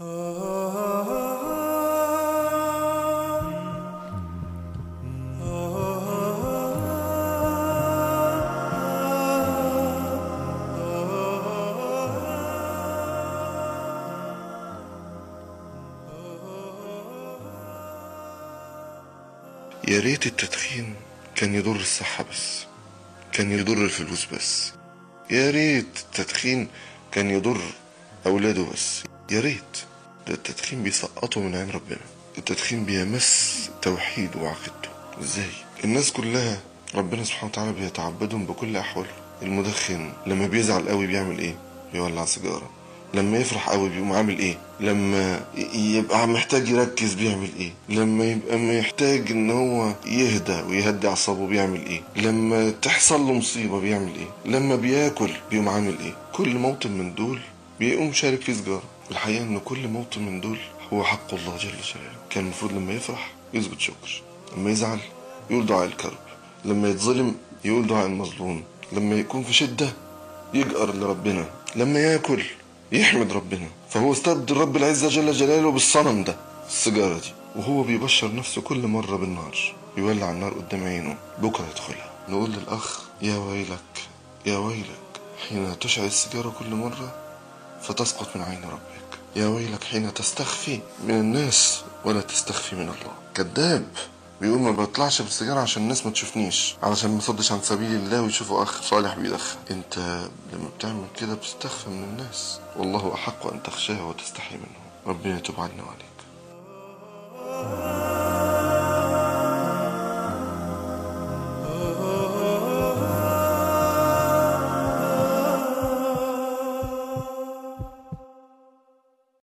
يا ريت التدخين كان يضر الصحة بس كان يضر الفلوس بس يا ريت التدخين كان يضر أولاده بس يا ريت ده التدخين بيسقطه من عين ربنا التدخين بيمس توحيده وعقيدته ازاي الناس كلها ربنا سبحانه وتعالى بيتعبدهم بكل أحواله المدخن لما بيزعل قوي بيعمل ايه بيولع سيجارة لما يفرح قوي بيقوم عامل ايه لما ي- يبقى محتاج يركز بيعمل ايه لما يبقى محتاج ان هو يهدى ويهدي اعصابه بيعمل ايه لما تحصل له مصيبة بيعمل ايه لما بياكل بيقوم عامل ايه كل موطن من دول بيقوم شارك في سجارة الحقيقة ان كل موطن من دول هو حق الله جل جلاله كان المفروض لما يفرح يثبت شكر لما يزعل يقول دعاء الكرب لما يتظلم يقول دعاء المظلوم لما يكون في شدة يجأر لربنا لما ياكل يحمد ربنا فهو استبدل رب العزة جل جلاله بالصنم ده السيجارة دي وهو بيبشر نفسه كل مرة بالنار يولع النار قدام عينه بكرة يدخلها نقول للأخ يا ويلك يا ويلك حين تشعل السيجارة كل مرة فتسقط من عين ربك يا ويلك حين تستخفي من الناس ولا تستخفي من الله كذاب بيقول ما بطلعش بالسيجارة عشان الناس ما تشوفنيش علشان ما صدش عن سبيل الله ويشوفوا أخ صالح بيدخن أنت لما بتعمل كده بتستخفى من الناس والله أحق أن تخشاه وتستحي منه ربنا يتوب عنا وعليك